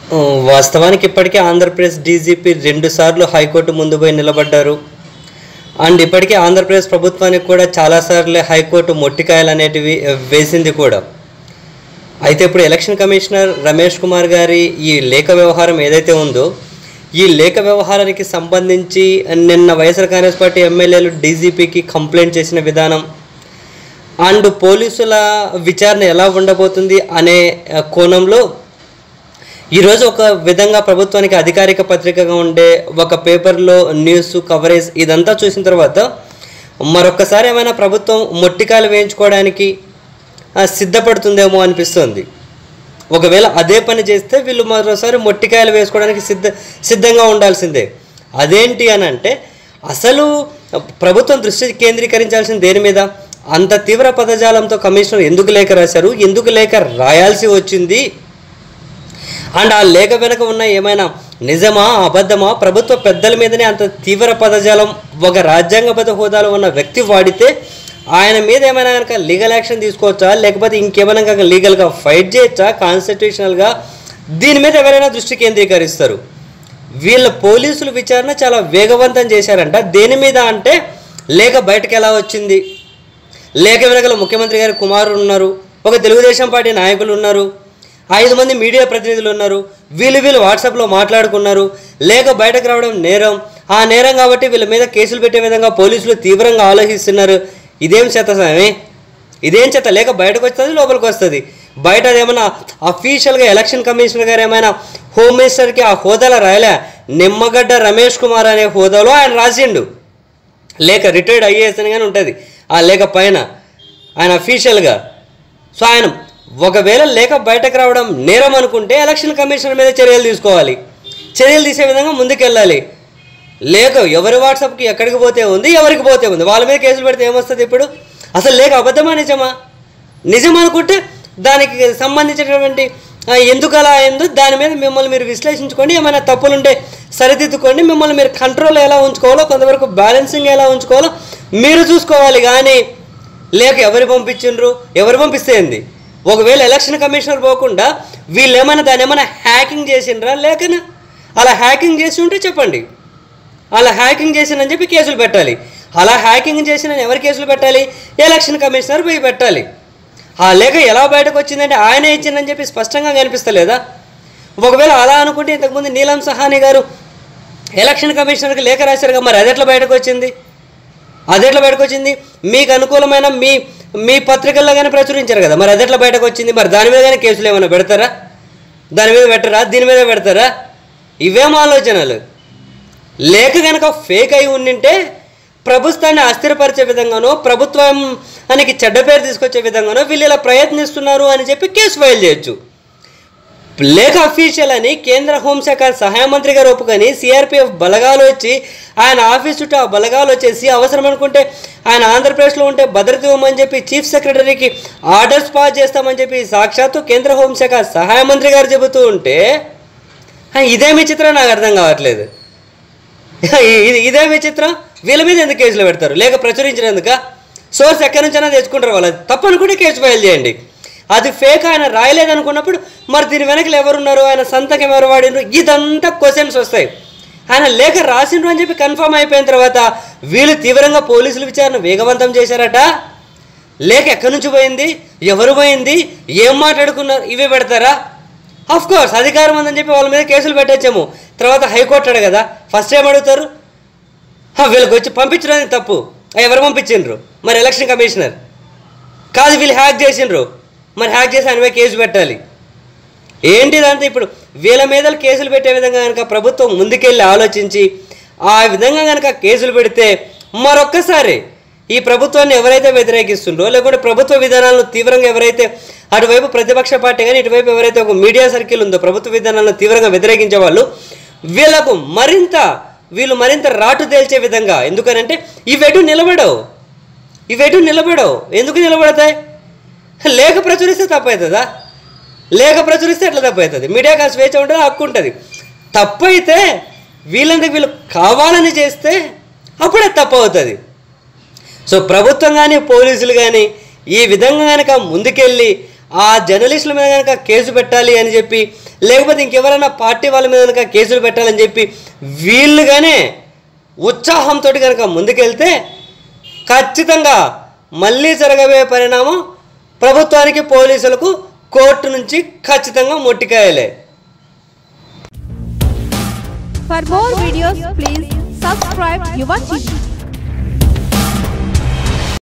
ఆ, వాస్తవానికి ఇప్పటికే ఆంధ్రప్రదేశ్ డీజీపీ రెండుసార్లు హైకోర్టు ముందు పోయి నిలబడ్డారు అండ్ ఇప్పటికే ఆంధ్రప్రదేశ్ ప్రభుత్వానికి కూడా చాలాసార్లు హైకోర్టు మొట్టికాయలు అనేటివి ఆ, వేసింది కూడా అయితే ఇప్పుడు ఎలక్షన్ కమిషనర్ రమేష్ కుమార్ గారి ఈ లేఖ వ్యవహారం ఏదైతే ఉందో ఈ లేఖ వ్యవహారానికి సంబంధించి నిన్న వైఎస్ఆర్ కాంగ్రెస్ పార్టీ ఎమ్మెల్యేలు డీజీపీకి కంప్లైంట్ చేసిన విధానం అండ్ పోలీసుల విచారణ ఎలా ఉండబోతుంది అనే ఆ, కోణంలో ఈరోజు ఒక విధంగా ప్రభుత్వానికి అధికారిక పత్రికగా ఉండే ఒక పేపర్లో న్యూస్ కవరేజ్ ఇదంతా చూసిన తర్వాత మరొక్కసారి ఏమైనా ప్రభుత్వం మొట్టికాయలు వేయించుకోవడానికి ఆ, సిద్ధపడుతుందేమో అనిపిస్తుంది ఒకవేళ అదే పని చేస్తే వీళ్ళు మరోసారి మొట్టికాయలు వేసుకోవడానికి సిద్ధ సిద్ధంగా ఉండాల్సిందే అదేంటి అని అంటే అసలు ప్రభుత్వం దృష్టి కేంద్రీకరించాల్సిన దేని మీద అంత తీవ్ర పదజాలంతో కమిషనర్ ఎందుకు లేఖ రాశారు ఎందుకు లేఖ రాయాల్సి వచ్చింది అండ్ ఆ లేఖ వెనక ఉన్న ఏమైనా నిజమా అబద్ధమా ప్రభుత్వ పెద్దల మీదనే అంత తీవ్ర పదజాలం ఒక రాజ్యాంగబద్ధ హోదాలో ఉన్న వ్యక్తి వాడితే ఆయన మీద ఏమైనా కనుక లీగల్ యాక్షన్ తీసుకోవచ్చా లేకపోతే ఇంకేమైనా కనుక లీగల్గా ఫైట్ చేయొచ్చా కాన్స్టిట్యూషనల్గా దీని మీద ఎవరైనా దృష్టి కేంద్రీకరిస్తారు వీళ్ళ పోలీసులు విచారణ చాలా వేగవంతం చేశారంట దేని మీద అంటే లేఖ బయటకు ఎలా వచ్చింది లేఖ వెనకల ముఖ్యమంత్రి గారి కుమారుడు ఉన్నారు ఒక తెలుగుదేశం పార్టీ నాయకులు ఉన్నారు ఐదు మంది మీడియా ప్రతినిధులు ఉన్నారు వీళ్ళు వీళ్ళు వాట్సాప్లో మాట్లాడుకున్నారు లేఖ బయటకు రావడం నేరం ఆ నేరం కాబట్టి వీళ్ళ మీద కేసులు పెట్టే విధంగా పోలీసులు తీవ్రంగా ఆలోచిస్తున్నారు ఇదేం చెత్త స్వామి ఇదేం చెత్త లేక బయటకు వస్తుంది లోపలికి వస్తుంది బయట అదేమన్నా అఫీషియల్గా ఎలక్షన్ కమిషనర్ గారు ఏమైనా హోమ్ మినిస్టర్కి ఆ హోదాలో రాయలే నిమ్మగడ్డ రమేష్ కుమార్ అనే హోదాలో ఆయన రాసిండు లేక రిటైర్డ్ ఐఏఎస్ అని కానీ ఉంటుంది ఆ లేఖ పైన ఆయన అఫీషియల్గా సో ఆయన ఒకవేళ లేఖ బయటకు రావడం నేరం అనుకుంటే ఎలక్షన్ కమిషనర్ మీద చర్యలు తీసుకోవాలి చర్యలు తీసే విధంగా ముందుకెళ్ళాలి లేక ఎవరి వాట్సాప్కి ఎక్కడికి పోతే ఉంది ఎవరికి పోతే ఉంది వాళ్ళ మీద కేసులు పెడితే ఏమొస్తుంది ఇప్పుడు అసలు లేక అబద్ధమా నిజమా నిజం అనుకుంటే దానికి సంబంధించినటువంటి ఆ, ఎందుకు అలా అయిందో దాని మీద మిమ్మల్ని మీరు విశ్లేషించుకోండి ఏమైనా తప్పులుంటే సరిదిద్దుకోండి మిమ్మల్ని మీరు కంట్రోల్ ఎలా ఉంచుకోవాలో కొంతవరకు బ్యాలెన్సింగ్ ఎలా ఉంచుకోవాలో మీరు చూసుకోవాలి కానీ లేక ఎవరు పంపించిండ్రు ఎవరు పంపిస్తే ఏంది ఒకవేళ ఎలక్షన్ కమిషనర్ పోకుండా వీళ్ళు ఏమైనా దాన్ని ఏమైనా హ్యాకింగ్ చేసిండ్రా లేకనా అలా హ్యాకింగ్ చేసి ఉంటే చెప్పండి అలా హ్యాకింగ్ చేసినని చెప్పి కేసులు పెట్టాలి అలా హ్యాకింగ్ చేసిన ఎవరు కేసులు పెట్టాలి ఎలక్షన్ కమిషనర్ పోయి పెట్టాలి ఆ లేఖ ఎలా బయటకు వచ్చిందంటే ఆయనే ఇచ్చిందని చెప్పి స్పష్టంగా కనిపిస్తలేదా ఒకవేళ అలా అనుకుంటే ఇంతకుముందు నీలం సహాని గారు ఎలక్షన్ కమిషనర్కి లేఖ రాశారుగా మరి అది ఎట్లా బయటకు వచ్చింది అది ఎట్లా బయటకు వచ్చింది మీకు అనుకూలమైన మీ మీ పత్రికల్లో కానీ ప్రచురించారు కదా మరి అది ఎట్లా బయటకు వచ్చింది మరి దాని మీద కానీ కేసులు ఏమైనా పెడతారా దాని మీద పెట్టరా దీని మీద పెడతారా ఇవేం ఆలోచనలు లేక గనక ఫేక్ అయి ఉండింటే ప్రభుత్వాన్ని అస్థిరపరిచే విధంగానో ప్రభుత్వానికి చెడ్డ పేరు తీసుకొచ్చే విధంగానో వీళ్ళు ఇలా ప్రయత్నిస్తున్నారు అని చెప్పి కేసు ఫైల్ చేయొచ్చు లేఖ అఫీషియల్ అని కేంద్ర హోంశాఖ సహాయ మంత్రి గారు ఒప్పుకొని సిఆర్పిఎఫ్ బలగాలు వచ్చి ఆయన ఆఫీస్ చుట్టూ ఆ బలగాలు వచ్చేసి అవసరం అనుకుంటే ఆయన ఆంధ్రప్రదేశ్లో ఉంటే భద్రత ఇవ్వమని చెప్పి చీఫ్ సెక్రటరీకి ఆర్డర్స్ పాస్ చేస్తామని చెప్పి సాక్షాత్తు కేంద్ర హోంశాఖ సహాయ మంత్రి గారు చెబుతూ ఉంటే ఆ, ఇదేమి చిత్రం నాకు అర్థం కావట్లేదు ఇది ఇదే విచిత్రం వీళ్ళ మీద ఎందుకు కేసులు పెడతారు లేక ప్రచురించినందుక సోర్స్ ఎక్కడి నుంచైనా తెచ్చుకుంటారు వాళ్ళు తప్పు అనుకుంటే కేసు ఫైల్ చేయండి అది ఫేక్ ఆయన రాయలేదు అనుకున్నప్పుడు మరి దీని వెనకలు ఎవరున్నారు ఆయన సంతకం ఎవరు వాడినరు ఇదంతా క్వశ్చన్స్ వస్తాయి ఆయన లేఖ రాసిండ్రు అని చెప్పి కన్ఫర్మ్ అయిపోయిన తర్వాత వీళ్ళు తీవ్రంగా పోలీసులు విచారణ వేగవంతం చేశారట లేఖ ఎక్కడి నుంచి పోయింది ఎవరు పోయింది ఏం మాట్లాడుకున్నారు ఇవే పెడతారా ఆఫ్ కోర్స్ అధికారం ఉందని చెప్పి వాళ్ళ మీద కేసులు పెట్టచ్చాము తర్వాత హైకోర్టు అడగదా ఫస్ట్ ఏం అడుగుతారు "హా, వీళ్ళకి వచ్చి పంపించడానికి తప్పు ఆ, ఎవరు పంపించిండ్రు మరి ఎలక్షన్ కమిషనర్ కాదు వీళ్ళు హ్యాక్ చేసిండ్రు మరి హ్యాక్ చేసి ఆయన మీద కేసు పెట్టాలి ఏంటిదంటే ఇప్పుడు వీళ్ళ మీద కేసులు పెట్టే విధంగా కనుక ప్రభుత్వం ముందుకెళ్ళి ఆలోచించి ఆ విధంగా కనుక కేసులు పెడితే మరొక్కసారి ఈ ప్రభుత్వాన్ని ఎవరైతే వ్యతిరేకిస్తుండ్రో లేకుంటే ప్రభుత్వ విధానాలను తీవ్రంగా ఎవరైతే అటువైపు ప్రతిపక్ష పార్టీ కానీ ఇటువైపు ఎవరైతే ఒక మీడియా సర్కిల్ ఉందో ప్రభుత్వ విధానాలను తీవ్రంగా వ్యతిరేకించే వాళ్ళు వీళ్ళకు మరింత వీళ్ళు మరింత రాటు తేల్చే విధంగా ఎందుకనంటే ఇవెటు నిలబడవు ఇవెటు నిలబడవు ఎందుకు నిలబడతాయి లేఖ ప్రచురిస్తే తప్పవుతుందా లేఖ ప్రచురిస్తే ఎట్లా తప్పవుతుంది మీడియాకి ఆ స్వేచ్ఛ ఉంటుంది హక్కు ఉంటుంది తప్పు అయితే వీళ్ళందుకు వీళ్ళు కావాలని చేస్తే అప్పుడే తప్పు అవుతుంది సో ప్రభుత్వం కానీ పోలీసులు కానీ ఈ విధంగా కనుక ముందుకెళ్ళి ఆ జర్నలిస్టుల మీద కనుక కేసు పెట్టాలి అని చెప్పి లేకపోతే ఇంకెవరైనా పార్టీ వాళ్ళ మీద కనుక కేసులు పెట్టాలని చెప్పి వీళ్ళుగానే ఉత్సాహంతో కనుక ముందుకెళ్తే ఖచ్చితంగా మళ్ళీ జరగబోయే పరిణామం ప్రభుత్వానికి పోలీసులకు కోర్టు నుంచి ఖచ్చితంగా మొట్టికాయలే For more videos, please subscribe Yuva TV.